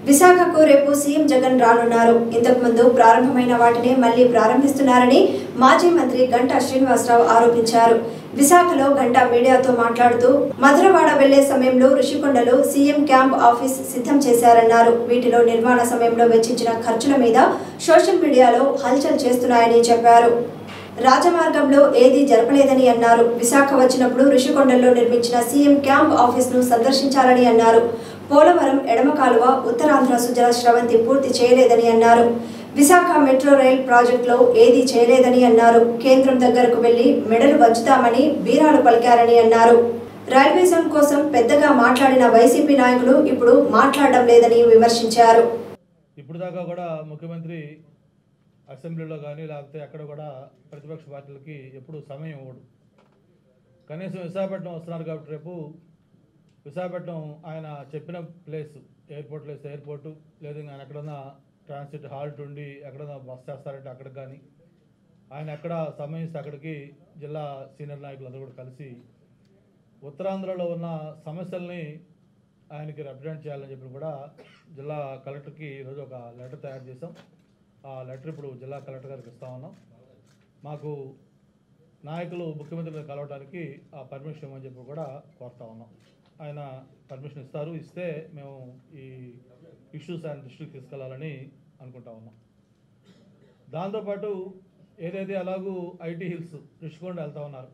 విశాఖకు రేపు సీఎం జగన్ రానున్నారు ఇంతకుముందు ప్రారంభమైన వాటిని మళ్లీ ప్రారంభిస్తున్నారని మాజీ మంత్రి గంటా శ్రీనివాసరావు ఆరోపించారు విశాఖలో గంటా మీడియాతో మాట్లాడుతూ మధురవాడ వెళ్లే సమయంలో ఋషికొండలో సీఎం క్యాంప్ ఆఫీస్ సిద్ధం చేశారన్నారు వీటిలో నిర్మాణ సమయంలో వెచ్చించిన ఖర్చుల మీద సోషల్ మీడియాలో హల్చల్ చేస్తున్నాయని చెప్పారు రాజమార్గంలో ఏదీ జరపలేదని అన్నారు విశాఖ వచ్చినప్పుడు ఋషికొండలో నిర్మించిన సీఎం క్యాంప్ ఆఫీస్ ను సందర్శించాలని అన్నారు పోలవరం ఎడమ కాలువ ఉత్తరాంధ్ర సుజల స్రవంతి పూర్తి చేయలేదని అన్నారు విశాఖ మెట్రో రైల్ ప్రాజెక్టులో ఏదీ చేయలేదని అన్నారు కేంద్రం దగ్గరకు వెళ్లి మెడలు వంచుతామని బీరాలు పలికారని అన్నారు రైల్వే జోన్ కోసం పెద్దగా మాట్లాడిన వైసీపీ నాయకులు ఇప్పుడు మాట్లాడడం లేదని విమర్శించారు ఇప్పుడు దాకా కూడా ముఖ్యమంత్రి అసెంబ్లీలో కానీ లేకపోతే ఎక్కడ కూడా ప్రతిపక్ష పార్టీలకి ఎప్పుడు సమయం ఇవ్వడు కనీసం విశాఖపట్నం వస్తున్నారు కాబట్టి రేపు విశాఖపట్నం ఆయన చెప్పిన ప్లేస్ ఎయిర్పోర్ట్ ప్లేస్ ఎయిర్పోర్టు లేదా ఆయన ఎక్కడన్నా ట్రాన్సిట్ హాల్ట్ ఉండి ఎక్కడన్నా బస్ చేస్తారంటే అక్కడికి కానీ ఆయన ఎక్కడ సమయం ఇస్తే అక్కడికి జిల్లా సీనియర్ నాయకులందరూ కూడా కలిసి ఉత్తరాంధ్రలో ఉన్న సమస్యల్ని ఆయనకి రిప్రజెంట్ చేయాలని చెప్పి కూడా జిల్లా కలెక్టర్కి ఈరోజు ఒక లెటర్ తయారు చేసాం ఆ లెటర్ ఇప్పుడు జిల్లా కలెక్టర్ గారికి ఇస్తా ఉన్నాం మాకు నాయకులు ముఖ్యమంత్రి గారిని కలవడానికి ఆ పర్మిషన్ ఇవ్వమని చెప్పి కూడా కోరుతా ఉన్నాం ఆయన పర్మిషన్ ఇస్తారు ఇస్తే మేము ఈ ఇష్యూస్ ఆయన దృష్టికి తీసుకెళ్లాలని అనుకుంటా ఉన్నాం దాంతోపాటు ఏదైతే అలాగూ ఐటీ హిల్స్ ఋషికొండ వెళ్తా ఉన్నారు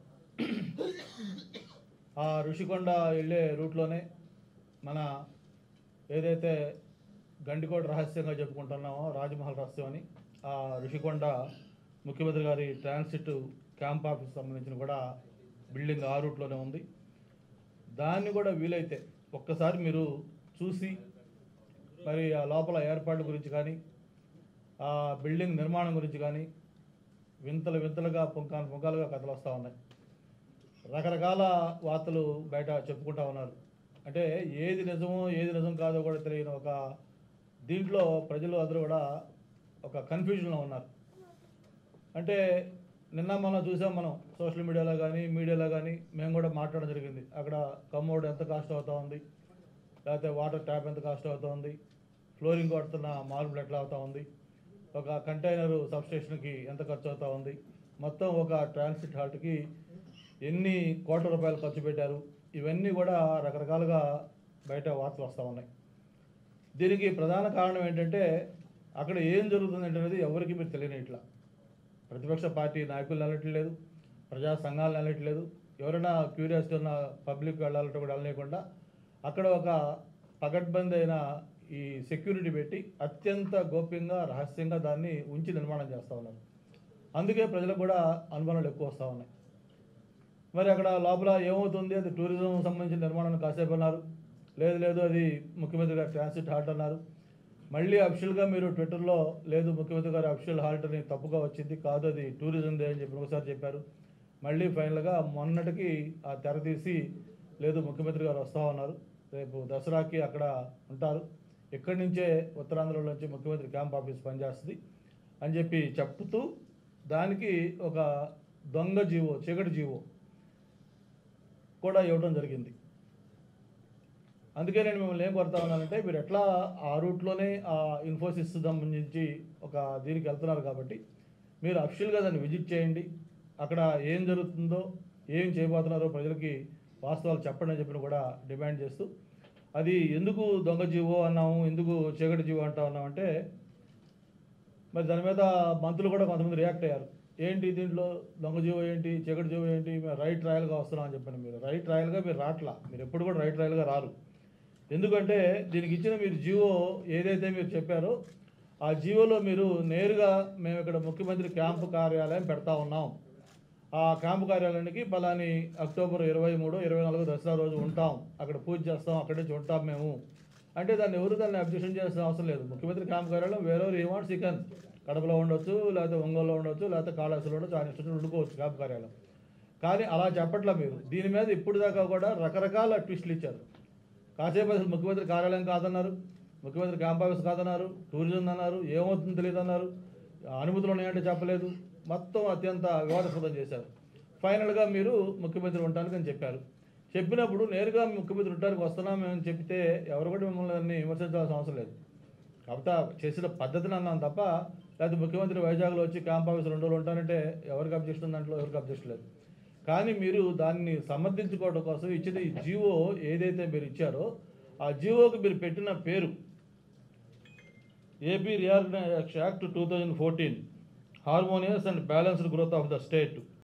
ఆ ఋషికొండ వెళ్ళే రూట్లోనే మన ఏదైతే గండికోట రహస్యంగా చెప్పుకుంటున్నామో రాజమహల్ రహస్యం అని ఆ ఋషికొండ ముఖ్యమంత్రి గారి ట్రాన్సిట్ క్యాంప్ ఆఫీస్ సంబంధించిన కూడా బిల్డింగ్ ఆ రూట్లోనే ఉంది దాన్ని కూడా వీలైతే ఒక్కసారి మీరు చూసి మరి ఆ లోపల ఏర్పాటు గురించి కానీ ఆ బిల్డింగ్ నిర్మాణం గురించి కానీ వింతలు వింతలుగా పుంకాను పుంకాలుగా కథలు వస్తూ ఉన్నాయి రకరకాల వార్తలు బయట చెప్పుకుంటా ఉన్నారు అంటే ఏది నిజమో ఏది నిజం కాదో కూడా తెలియని ఒక దీంట్లో ప్రజలు అందరూ కూడా ఒక కన్ఫ్యూజన్లో ఉన్నారు అంటే నిన్న మనం చూసాం మనం సోషల్ మీడియాలో కానీ మీడియాలో కానీ మేము కూడా మాట్లాడడం జరిగింది అక్కడ కమ్మోడ్ ఎంత కాస్ట్ అవుతా ఉంది లేకపోతే వాటర్ ట్యాప్ ఎంత కాస్ట్ అవుతా ఉంది ఫ్లోరింగ్ కొడుతున్న మార్బుల్ ఎట్లా అవుతా ఉంది ఒక కంటైనర్ సబ్స్టేషన్కి ఎంత ఖర్చు అవుతా ఉంది మొత్తం ఒక ట్రాన్సిట్ హాల్ట్కి ఎన్ని కోట్ల రూపాయలు ఖర్చు పెట్టారు ఇవన్నీ కూడా రకరకాలుగా బయట వార్తలు వస్తూ ఉన్నాయి దీనికి ప్రధాన కారణం ఏంటంటే అక్కడ ఏం జరుగుతుంది అనేది ఎవరికి మీరు తెలియని ఇట్లా ప్రతిపక్ష పార్టీ నాయకులు వెళ్ళట్లేదు ప్రజా సంఘాలు వెళ్ళట్లేదు ఎవరైనా క్యూరియాసిటీ ఉన్న పబ్లిక్ వెళ్ళాలంటే కూడా వెళ్ళలేకుండా అక్కడ ఒక పగడ్బందీ అయిన ఈ సెక్యూరిటీ పెట్టి అత్యంత గోప్యంగా రహస్యంగా దాన్ని ఉంచి నిర్మాణం చేస్తూ ఉన్నారు అందుకే ప్రజలకు కూడా అనుమానాలు ఎక్కువ వస్తూ ఉన్నాయి మరి అక్కడ లోపల ఏమవుతుంది అది టూరిజం సంబంధించిన నిర్మాణాన్ని కాసేపు అన్నారు లేదు లేదు అది ముఖ్యమంత్రి గారు ట్రాన్సిట్ హాల్ట్ అన్నారు మళ్ళీ అఫిషియల్గా మీరు ట్విట్టర్లో లేదు ముఖ్యమంత్రి గారు అఫిషియల్ హాల్ట్ అని తప్పుగా వచ్చింది కాదు అది టూరిజం డే అని చెప్పి ఒకసారి చెప్పారు మళ్ళీ ఫైనల్గా మొన్నటికి ఆ తెర తీసి లేదు ముఖ్యమంత్రి గారు వస్తా ఉన్నారు రేపు దసరాకి అక్కడ ఉంటారు ఇక్కడి నుంచే ఉత్తరాంధ్రలో నుంచి ముఖ్యమంత్రి క్యాంప్ ఆఫీస్ పనిచేస్తుంది అని చెప్పి చెప్తూ దానికి ఒక దొంగ జీవో చీకటి జీవో కూడా ఇవ్వడం జరిగింది అందుకే నేను మిమ్మల్ని ఏం కోరుతా ఉన్నానంటే మీరు ఎట్లా ఆ రూట్లోనే ఆ ఇన్ఫోసిస్ సంబంధించి ఒక దీనికి వెళ్తున్నారు కాబట్టి మీరు అఫిషియల్గా దాన్ని విజిట్ చేయండి అక్కడ ఏం జరుగుతుందో ఏం చేయబోతున్నారో ప్రజలకి వాస్తవాలు చెప్పండి అని చెప్పిన కూడా డిమాండ్ చేస్తూ అది ఎందుకు దొంగ జీవో అన్నాము ఎందుకు చీకటి జీవో అంటా ఉన్నామంటే మరి దాని మీద మంత్రులు కూడా కొంతమంది రియాక్ట్ అయ్యారు ఏంటి దీంట్లో దొంగ జీవో ఏంటి చీకటి జీవో ఏంటి మేము రైట్ ట్రయల్గా వస్తున్నాం అని చెప్పాను మీరు రైట్ ట్రయల్గా మీరు రాట్లా మీరు ఎప్పుడు కూడా రైట్ ట్రయల్గా రారు ఎందుకంటే దీనికి ఇచ్చిన మీరు జీవో ఏదైతే మీరు చెప్పారో ఆ జీవోలో మీరు నేరుగా మేము ఇక్కడ ముఖ్యమంత్రి క్యాంపు కార్యాలయం పెడతా ఉన్నాం ఆ క్యాంపు కార్యాలయానికి పలాని అక్టోబర్ ఇరవై మూడు ఇరవై నాలుగు దసరా రోజు ఉంటాం అక్కడ పూజ చేస్తాం అక్కడి నుంచి ఉంటాం మేము అంటే దాన్ని ఎవరు దాన్ని అబ్జెక్షన్ చేయాల్సిన అవసరం లేదు ముఖ్యమంత్రి క్యాంప్ కార్యాలయం వేరే ఈ వాంట్స్ ఇకన్ కడపలో ఉండొచ్చు లేకపోతే ఒంగోలులో ఉండొచ్చు లేకపోతే కాళేశ్వరంలో ఉండొచ్చు ఆయన ఇష్టం ఉండుకోవచ్చు క్యాంప్ కార్యాలయం కానీ అలా చెప్పట్లా మీరు దీని మీద ఇప్పుడు దాకా కూడా రకరకాల ట్విస్టులు ఇచ్చారు కాసేపు అసలు ముఖ్యమంత్రి కార్యాలయం కాదన్నారు ముఖ్యమంత్రి క్యాంప్ ఆఫీస్ కాదన్నారు టూరిజం అన్నారు ఏమవుతుందో తెలియదు అన్నారు అనుమతులు ఉన్నాయంటే చెప్పలేదు మొత్తం అత్యంత వివాదాస్పదం చేశారు ఫైనల్గా మీరు ముఖ్యమంత్రి ఉండటానికి అని చెప్పారు చెప్పినప్పుడు నేరుగా ముఖ్యమంత్రి ఉండటానికి వస్తున్నాం మేము చెప్తే ఎవరు కూడా మిమ్మల్ని దాన్ని విమర్శించాల్సిన అవసరం లేదు కాకపోతే ఆ చేసిన పద్ధతిని అన్నాం తప్ప లేకపోతే ముఖ్యమంత్రి వైజాగ్లో వచ్చి క్యాంప్ ఆఫీస్ రెండు రోజులు ఉంటారంటే ఎవరికి అబ్జెక్షన్ ఉంది దాంట్లో ఎవరికి అబ్జెక్షన్ లేదు కానీ మీరు దాన్ని సమర్థించుకోవడం కోసం ఇచ్చిన ఈ జీవో ఏదైతే మీరు ఇచ్చారో ఆ జీవోకి మీరు పెట్టిన పేరు AP reorganisation act two thousand fourteen harmonious and balanced growth of the state